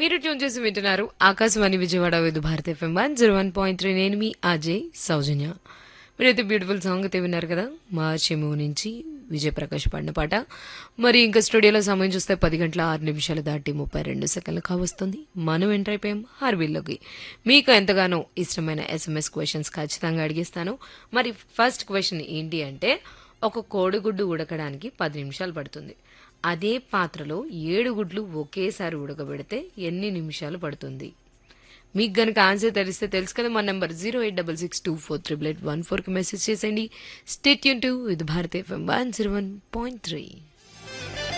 మీరు ట్యూన్ చేసి వింటున్నారు Akashvani Vijayawada Vividh Bharati FM one zero one point three నేను మీ అజయ్ సౌజన్య మీరైతే బ్యూటిఫుల్ సాంగ్ అయితే విన్నారు కదా మార్చిము నుంచి విజయ్ ప్రకాష్ పాడిన పాట మరి ఇంకా స్టూడియోలో సమయం చూస్తే పది గంటల ఆరు నిమిషాలు దాటి ముప్పై రెండు సెకండ్లు కావస్తుంది మనం ఎంటర్ అయిపోయాం హార్బిల్లోకి మీకు ఎంతగానో ఇష్టమైన ఎస్ఎంఎస్ క్వశ్చన్స్ ఖచ్చితంగా అడిగిస్తాను మరి ఫస్ట్ క్వశ్చన్ ఏంటి అంటే ఒక కోడిగుడ్డు ఉడకడానికి పది నిమిషాలు పడుతుంది అదే పాత్రలో ఏడు గుడ్లు ఒకేసారి ఉడకబెడితే ఎన్ని నిమిషాలు పడుతుంది మీకు గనక ఆన్సర్ తెలిస్తే తెలుసు కదా మా number zero eight double six two four triple eight one ఫోర్కి మెసేజ్ చేసేయండి స్టేట్ యూన్ to with Bharat FM one zero one point three